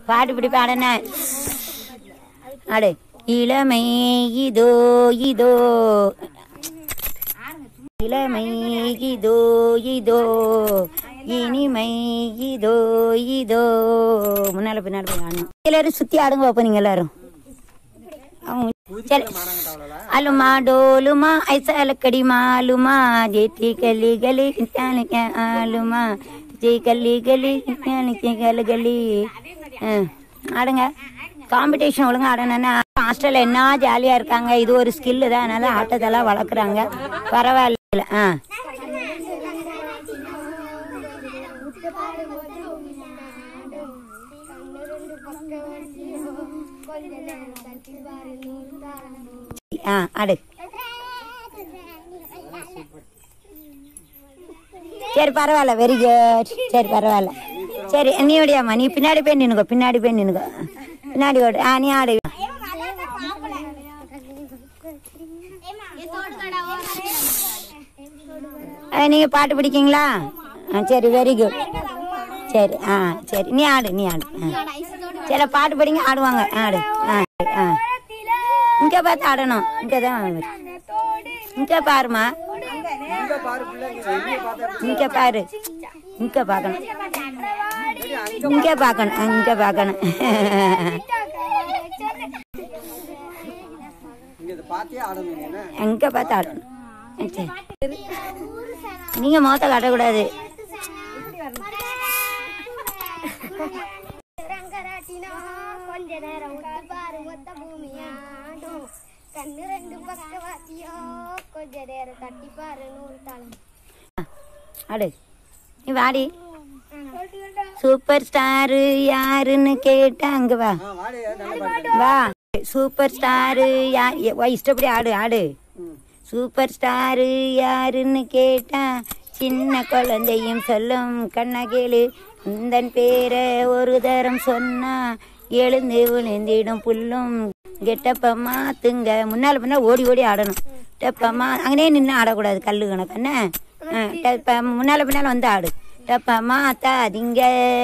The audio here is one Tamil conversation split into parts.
பாட்டு பிடி பாடன ஆடு இளமை இதோ இதோ இளமை இதோ இதோ இனிமை இதோ இதோ முன்னால பின்னால போய் ஆடணும் எல்லாரும் சுத்தி ஆடுங்க பாப்போம் நீங்க எல்லாரும் அவங்க சரி அலுமா டோலுமா ஐசாலக்கடி மாலுமா ஜேட்டி கலி கலி கிட்டானிக்க ஆலுமா ஜெய் கல்லி கலி கிட்டானிக்க கலி கலி ஆடுங்க காம்படிஷன் ஒழுங்கா ஆடணும்னா ஹாஸ்டல்ல என்ன ஜாலியா இருக்காங்க இது ஒரு ஸ்கில்லு தான் அதனால ஆட்டத்தெல்லாம் வளர்க்குறாங்க பரவாயில்ல ஆ ஆ ஆடு சரி பரவாயில்ல வெரி குட் சரி பரவாயில்ல சரி நீ ஓடியாம்மா நீ பின்னாடி போய் நின்னுக்கோ பின்னாடி போய் நின்னுக்கோ பின்னாடி ஓடு ஆ நீ ஆடு ஆ, நீங்க பாட்டு பிடிக்கீங்களா ஆ சரி வெரி குட் சரி ஆ சரி நீ ஆடு நீ ஆடு ஆ. சரி பாட்டு படிங்க ஆடுவாங்க ஆடு ஆ ஆ இங்க பார்த்து ஆடணும் இங்க தான் இங்க பாருமா இங்க பாரு இங்க பார்க்கணும் இங்க பார்க்கணும் இங்க பார்க்கணும் இங்க இதை பார்த்தே ஆடணும் என்ன எங்க பார்த்து ஆடணும் சரி. நீங்க முகத்தை காட்டக்கூடாது ரங்கராட்டினா கொஞ்ச நேரம் விட்டு பாரு மொத்த பூமியாடும் கண்ணு ரெண்டு பக்கவாத்தியோ கொஞ்ச நேரம் தட்டி பாரு நூறு தாளம் ஆடு நீ வாடி சூப்பர் ஸ்டாரு யாருன்னு கேட்டா அங்க வா ஆ வாடி நல்லா பாடு வா சூப்பர் ஸ்டாரு யார் எ- வா, இஷ்டப்படி ஆடு ஆடு ம். சூப்பர் ஸ்டாரு யாருன்னு கேட்டா சின்ன குழந்தையும் சொல்லும் கண்ணா கேளு உந்தன் பேரை ஒரு தரம் சொன்னா எழுந்து விழுந்திடும் புல்லும் கெட்டப்ப மாத்துங்க முன்னால பின்னால ஓடி ஓடி ஆடணும் டப்பம்மா அங்கனே நின்று ஆடக்கூடாது கல்லு கணக்கண்ண டப்ப முன்னால பின்னால வந்து ஆடு டப்ப மாத்தாதீங்க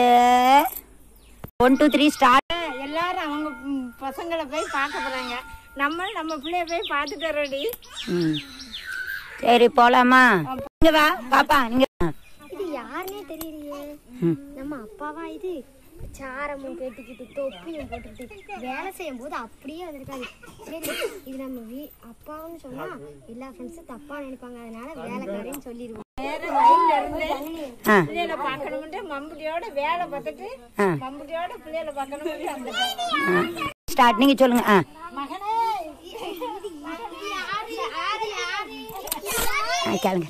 ஒன் டூ த்ரீ ஸ்டார்ட் எல்லாரும் அவங்க ம், பசங்களை போய் பார்க்க போறாங்க நம்ம நம்ம பிள்ளைய போய் பார்த்துட்டு வரோடி ம். சரி போலாமா இங்க வா பாப்பா நீங்க இது யாருன்னே தெரியலையே ம். நம்ம அப்பாவா இது சாரமும் கேட்டுக்கிட்டு தொப்பியும் போட்டுக்கிட்டு வேலை செய்யும் போது அப்படியே வந்திருக்காது சரி இது நம்ம வீ அப்பான்னு சொன்னா எல்லா ஃப்ரெண்ட்ஸும் தப்பா நினைப்பாங்க அதனால வேலைக்காரன்னு சொல்லிடுவோம் வேற வயல்ல இருந்து ஆ பிள்ளைகளை பார்க்கணும்ட்டு மம்புட்டியோட வேலை பார்த்துட்டு ஆ. மம்புட்டியோட பிள்ளைகளை பார்க்கணும்ட்டு வந்துட்டேன் ஸ்டார்ட் நீங்க சொல்லுங்க ஆ மகனே ஆ, கேளுங்க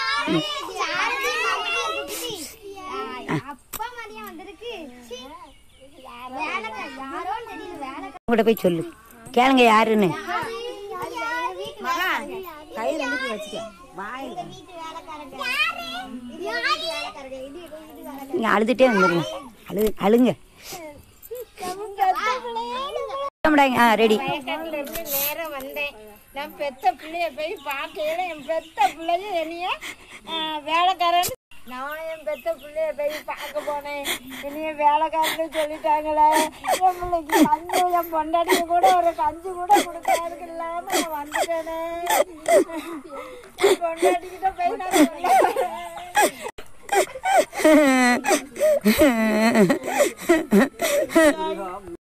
அப்பா மாதிரியா வந்திருக்கு சீ. வேலைக்கார யாரோன்னு தெரியல வேலைக்கார உங்கள்கிட்ட போய் சொல்லு கேளுங்க யாருன்னு கையில இருந்து வச்சுக்க வாயில வீட்டு வேலைக்காரங்க இது எங்க வீட்டு வேலைக்காரங்க இது எங்க வீட்டு வேலைக்காரங்க நீங்க அழுதுட்டே வந்துருங்க அழு அழுங்க ஆ ரெடி வயக்காட்டுல இருந்து நேரம் வந்தேன் நான் பெத்த பிள்ளைய போய் பார்க்கையில என் பெத்த பிள்ளைய என்னைய ஆ, வேலைக்காரன் நான் என் பெத்த பிள்ளைய போய் பார்க்க போனேன் என்னைய வேலைக்காரன்னு சொல்லிட்டாங்களே என் பிள்ளைக்கு கஞ்சு என் பொண்டாட்டிக்கு கூட ஒரு கஞ்சி கூட கொடுக்காதுக்கு இல்லாம நான் வந்துட்டேனே என் பொண்டாட்டிக்கிட்ட போய் நான் சொல்ல